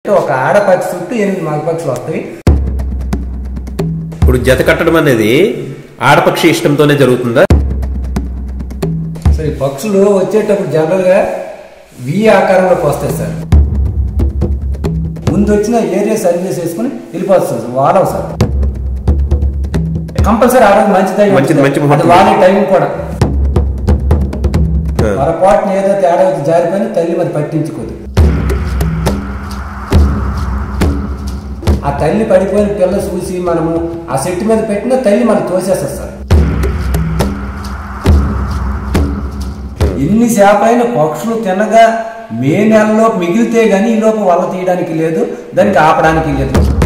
ఒక ఆడపక్షి చుట్టూ ఎనిమిది మగపక్షులు వస్తాయి ఇప్పుడు జత కట్టడం అనేది ఆడపక్షి ఇష్టంతోనే జరుగుతుందా సరే ఈ పక్షులు వచ్చేటప్పుడు జనరల్ గా వి ఆకారంలోకి వస్తాయి సార్ ముందు వచ్చిన ఏరియా సరి చేసేసుకుని వెళ్ళిపోతుంది సార్ వాడవు సార్ కంపల్సరీ ఆ రోజు మంచి టైం మంచిది, మంచి ముహూర్తం. అది వాడే టైం కూడా ఆ. పొరపాటున ఏదో తేడా వచ్చి జారిపోయినా తల్లి మరి పట్టించుకోదు ఆ తల్లి పడిపోయిన పిల్ల చూసి మనము ఆ చెట్టు మీద పెట్టిన తల్లి మనం తోసేస్తుంది సార్ ఎన్ని చేపలైన పక్షులు తినగా మే నెలలో మిగిలితే గానీ ఈ లోపు వల్ల తీయడానికి లేదు దానికి ఆపడానికి లేదు